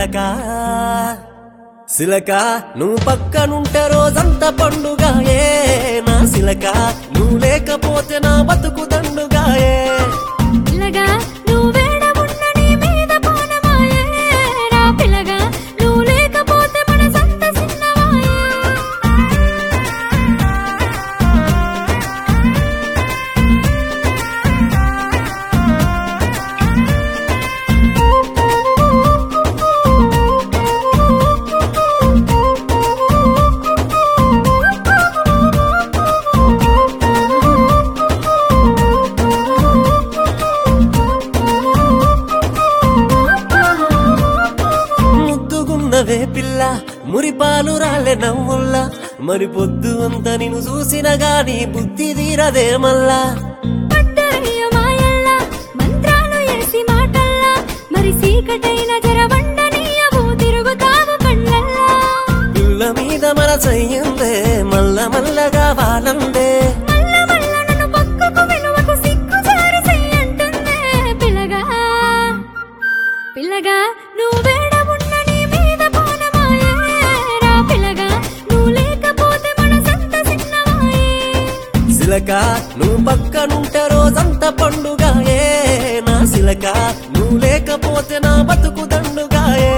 సిలక సిలక నువ్వు పక్కనుంటే రోజంతా పండుగాయే నా సిలక నువ్వు లేకపోతే నా బతుకు దండుగాయే పిల్లగా నువ్వు వేడమున్న నీ మీద పానమాయే రా పిల్లగా నువ్వు లేకపోతే మన సంత సిన్నవాయే ముద్దుగున్నవే పిల్ల మురిపాలు రాలే నవ్వుల్లా మరి పొద్దు అంతా నిన్ను చూసిన గాని బుద్ధి తీరదే మల్లా పట్టయ్య మాయల్లా మంత్రాలు ఏసి మాటల్లా మరి సీకటైన జరవండనీయవు తిరుగుతావు కళ్ళల్లా పిల్ల మీద మనసయ్యిందే మల్ల మల్లగా వాలందే మల్ల మల్ల నన్ను పక్కకు వినువకు సిగ్గు జారి చెయ్యంటుందే పిల్లగా పిల్లగా నువ్వు వేడమున్న నీ మీద పానమాయే రా పిల్లగా నువ్వు లేకపోతే మన సంత సిన్నవాయే సిలక నువ్వు పక్కనుంటే రోజంతా పండుగాయే నా సిలక నువ్వు లేకపోతే నా బతుకు దండుగాయే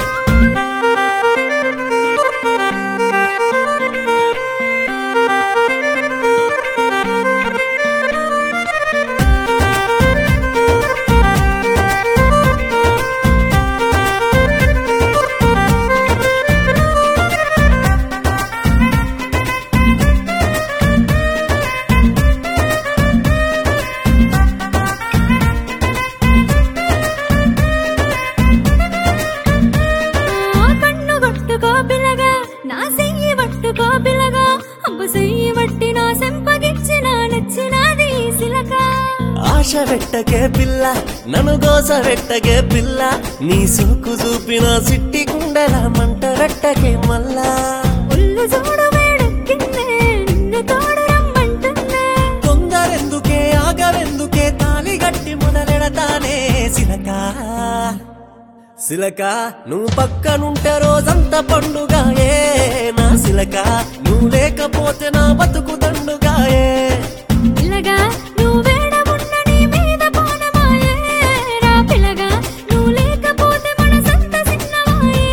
ఆ కన్ను కొట్టుకో పిల్లగా నా సెయ్యి పట్టుకో పిల్లగా అంబ సెయ్యి వట్టి నా సెంపగిచ్చిన నచ్చినది ఈ సిలక ఆశ పెట్టకే పిల్ల నన్ను దోస పెట్టకే పిల్ల నీ సూకు చూపిన సిట్టి గుండెల మంట పెట్టకే మల్లా ఒళ్ళు చూడు వేడెక్కిందే నిన్ను తోడు రమ్మంటుందే తొందరెందుకే ఆగవెందుకే తాలి గట్టి మొదలెడతానే సిలక సిలక నువ్వు పక్కనుంటే రోజంతా పండుగాయే నా సిలక నువ్వు లేకపోతే నా బతుకు దండుగాయే పిల్లగా నువ్వు వేడమున్న నీ మీద పానమాయే రా పిల్లగా నువ్వు లేకపోతే మన సంత సిన్నవాయే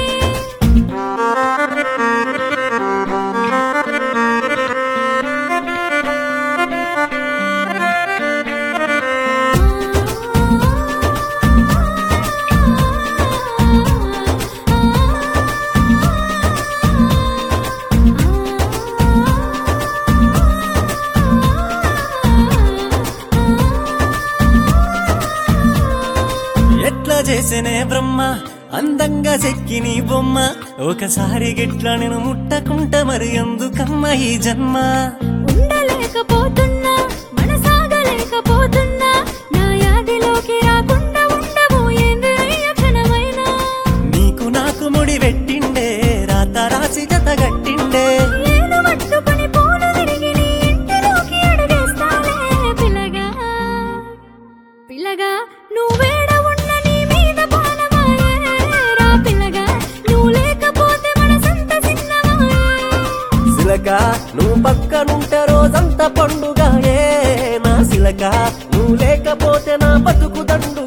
ఎట్లా చేసేనే బ్రహ్మ అందంగా చెక్కి నీ బొమ్మ ఒకసారి గిట్లా నేను ముట్టకుంట మరి ఎందుకమ్మ ఈ జన్మ ఉండలేకపోతున్నా మనసాగలేకపోతున్నా నా యాదిలోకి రాకుండా ఉండవు ఏంది అయ్య క్షణమైనా నీకు నాకు ముడి పెట్టిండే రాత రాసి జత గట్టిండే ఏలు పట్టుకొని పూలు తిరిగి నీ ఇంటిలోకి అడుగేస్తాలే పిల్లగా పిల్లగా నువ్వేడ ఉన్న నీ మీద పానమాయే రా పిల్లగా నువ్వు లేకపోతే మన సంత సిన్నమాయే సిలక నువ్వు పక్కనుంటే రోజంతా పండుగాయే నా సిలక నువ్వు లేకపోతే నా బతుకు దండు